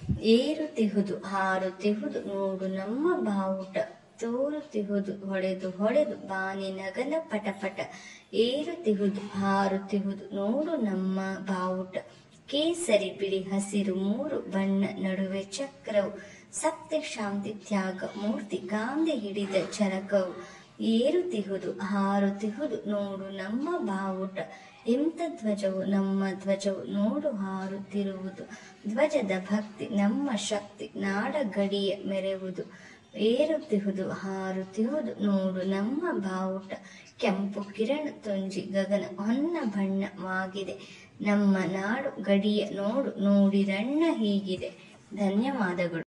ಏರುತಿಹುದು ಹಾರುತಿಹುದು ನೋಡು ನಮ್ಮ ಬಾವುಟ ತೋರುತಿಹುದು ಹೊಳೆದು ಹೊಳೆದು ಬಾನಿ ನಗನ ಪಟಪಟ ಏರುತಿಹುದು ಹಾರುತಿಹುದು ನೋಡು ನಮ್ಮ ಬಾವುಟ ಕೇಸರಿ ಬಿಳಿ ಹಸಿರು ಮೂರು ಬಣ್ಣ ನಡುವೆ ಚಕ್ರವು ಸತ್ಯ ಶಾಂತಿ ತ್ಯಾಗ ಮೂರ್ತಿ ಗಾಂಧಿ ಹಿಡಿದ ಚರಕವು ಏರುತಿಹುದು ಹಾರುತಿಹುದು ನೋಡು ನಮ್ಮ ಬಾವುಟ ಎಂತ ಧ್ವಜವು ನಮ್ಮ ಧ್ವಜವು ನೋಡು ಹಾರುತ್ತಿರುವುದು ಧ್ವಜದ ಭಕ್ತಿ ನಮ್ಮ ಶಕ್ತಿ ನಾಡ ಗಡಿಯ ಮೆರೆವುದು ಏರುತ್ತಿಹುದು ಹಾರುತ್ತಿಹುದು ನೋಡು ನಮ್ಮ ಬಾವುಟ ಕೆಂಪು ಕಿರಣ ತುಂಜಿ ಗಗನ ಹೊನ್ನ ಬಣ್ಣವಾಗಿದೆ ನಮ್ಮ ನಾಡು ಗಡಿಯ ನೋಡು ನೋಡಿರಣ್ಣ ಹೀಗಿದೆ ಧನ್ಯವಾದಗಳು